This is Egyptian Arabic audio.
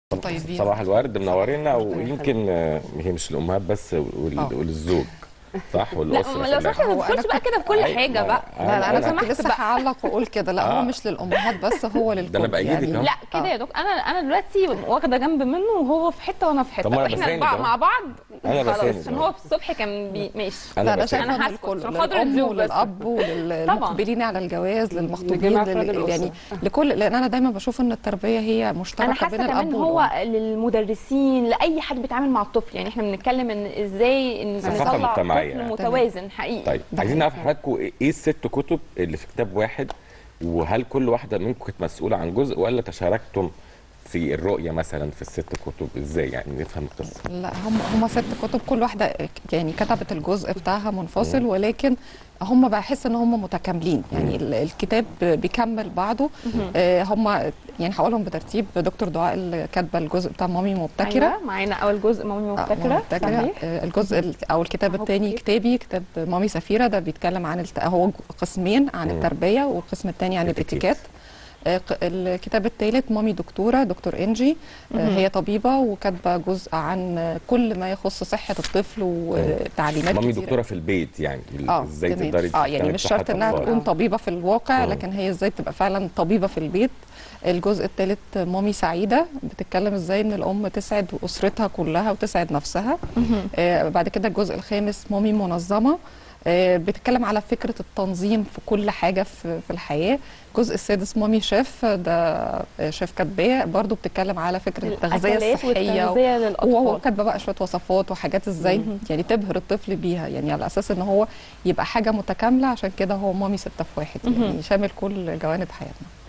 طيبين صباح الورد منورينا ويمكن آه، هي مش الامهات بس وال- آه. والزوج صح لا والاسره ما- لو كلها. سمحت ما هو أنا تدخلش بقى كده في كل أي- حاجه ما- بقى لا لا انا أنا- كنت لسه بقى. هعلق واقول كده لا آه. هو مش للامهات بس هو للكل أنا بأيدك أهو. لا كده يا دكتور انا انا دلوقتي واخده جنب منه وهو في حته وانا في حته طب ما أنا واحنا بساند بع- أهو. مع بعض أنا خلاص بساند عشان أهو. هو الصبح كان بي... ماشي لا انا بساند. شايفه أنا ان هسكت الكل عشان خاطر للام الزوج بس. وللاب وللمقبلين على الجواز للمخطوبين لجميع أفراد لل- الأسرة. يعني لكل لان انا دايما بشوف ان التربيه هي انا مشتركه حاسه بين كمان الاب هو والام للمدرسين لاي حد بيتعامل مع الطفل يعني احنا بنتكلم ان ازاي ان ثقافة نطلع مجتمعية طفل يعني. متوازن حقيقي طيب ده عايزين حقيقي. نعرف حضراتكم ايه الست كتب اللي في كتاب واحد وهل كل واحده منكم كانت مسؤوله عن جزء ولا تشاركتم في الرؤيه مثلا في الست كتب ازاي يعني نفهم القصه لا هم هم ست كتب كل واحده يعني كتبت الجزء بتاعها منفصل ولكن هم بحس ان هم متكاملين يعني ال- الكتاب بيكمل بعضه آه، هم يعني هقولهم بترتيب دكتور دعاء اللي كاتبه الجزء بتاع مامي مبتكره أيوة معانا اول جزء مامي آه، مبتكره مامي مبتكرة صحيح آه، الجزء ال- او الكتاب أهو الثاني كتير. كتابي كتاب مامي سفيره ده بيتكلم عن الت... هو قسمين عن مم. التربيه والقسم الثاني عن الاتيكيت. الاتيكيت آه، ق- الكتاب الثالث مامي دكتوره دكتور انجي آه، مهم. هي طبيبه وكاتبه جزء عن آه، كل ما يخص صحه الطفل وتعليمات مامي كتيرة. دكتوره في البيت يعني اه ازاي تمام. تقدري اه يعني تهتمي مش بصحة شرط انها الأطفال. تكون طبيبه في الواقع مم. لكن هي ازاي تبقى فعلا طبيبه في البيت الجزء الثالث مامي سعيده بتتكلم ازاي ان الام تسعد اسرتها كلها وتسعد نفسها آه بعد كده الجزء الخامس مامي منظمه آه بتتكلم على فكره التنظيم في كل حاجه في, في الحياه الجزء السادس مامي شيف ده آه، شيف كاتباه برضو بتتكلم على فكره التغذيه الأكلات الصحيه والتغذية وهو للاطفال كاتبه بقى شويه وصفات وحاجات ازاي مهم. يعني تبهر الطفل بيها يعني على اساس ان هو يبقى حاجه متكامله عشان كده هو مامي سته في واحد مهم. يعني شامل كل جوانب حياتنا